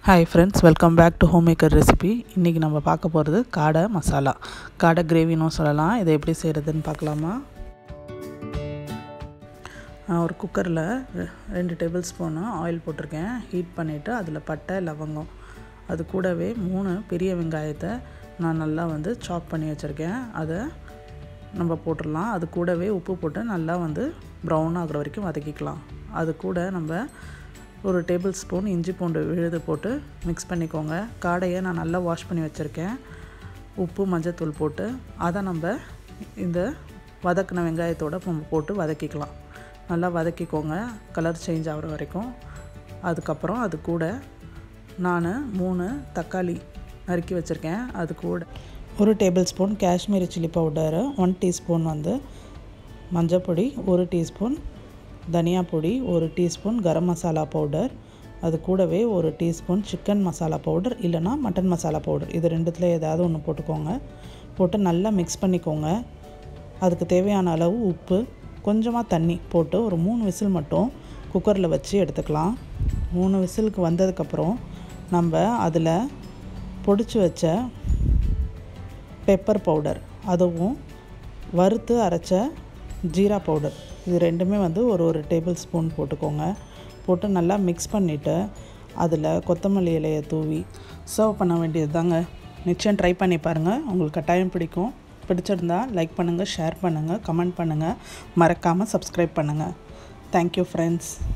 hi friends welcome back to home maker recipe இன்றைக்கி நம்ம பார்க்க போகிறது காடை மசாலா காடை கிரேவினும் சொல்லலாம் இதை எப்படி செய்கிறதுன்னு பார்க்கலாமா நான் ஒரு குக்கரில் ரெண்டு டேபிள் ஸ்பூனு ஆயில் போட்டிருக்கேன் ஹீட் பண்ணிவிட்டு அதில் பட்டை லவங்கம் அது கூடவே மூணு பெரிய வெங்காயத்தை நான் நல்லா வந்து சாப் பண்ணி வச்சுருக்கேன் அதை நம்ம போட்டுடலாம் அது கூடவே உப்பு போட்டு நல்லா வந்து ப்ரௌன் ஆகிற வரைக்கும் வதக்கிக்கலாம் அது கூட நம்ம ஒரு டேபிள் ஸ்பூன் இஞ்சி பூண்டு விழுது போட்டு மிக்ஸ் பண்ணிக்கோங்க காடையை நான் நல்லா வாஷ் பண்ணி வச்சுருக்கேன் உப்பு மஞ்சத்தூள் போட்டு அதை நம்ம இந்த வதக்கின வெங்காயத்தோடு நம்ம போட்டு வதக்கிக்கலாம் நல்லா வதக்கிக்கோங்க கலர் சேஞ்ச் ஆகிற வரைக்கும் அதுக்கப்புறம் அது கூட நான் மூணு தக்காளி நறுக்கி வச்சுருக்கேன் அது கூட ஒரு tablespoon Kashmiri chilli powder one teaspoon வந்து மஞ்சப்பொடி ஒரு டீஸ்பூன் தனியா பொடி ஒரு டீஸ்பூன் கரம் மசாலா பவுடர் அது கூடவே ஒரு டீஸ்பூன் சிக்கன் மசாலா பவுடர் இல்லைனா மட்டன் மசாலா பவுடர் இது ரெண்டுத்தில் ஏதாவது ஒன்று போட்டுக்கோங்க போட்டு நல்லா மிக்ஸ் பண்ணிக்கோங்க அதுக்கு தேவையான அளவு உப்பு கொஞ்சமாக தண்ணி போட்டு ஒரு மூணு விசில் மட்டும் குக்கரில் வச்சு எடுத்துக்கலாம் மூணு விசிலுக்கு வந்ததுக்கப்புறம் நம்ம அதில் பொடிச்சு வச்ச பெப்பர் பவுடர் அதுவும் வறுத்து அரைச்ச ஜீரா பவுடர் இது ரெண்டுமே வந்து ஒரு ஒரு டேபிள் ஸ்பூன் போட்டுக்கோங்க போட்டு நல்லா மிக்ஸ் பண்ணிவிட்டு அதில் கொத்தமல்லி இலையை தூவி சர்வ் பண்ண வேண்டியது தாங்க நிச்சயம் ட்ரை பண்ணி பாருங்கள் உங்களுக்கு கட்டாயம் பிடிக்கும் பிடிச்சிருந்தா லைக் பண்ணுங்கள் ஷேர் பண்ணுங்கள் கமெண்ட் பண்ணுங்கள் மறக்காமல் சப்ஸ்கிரைப் பண்ணுங்கள் தேங்க்யூ ஃப்ரெண்ட்ஸ்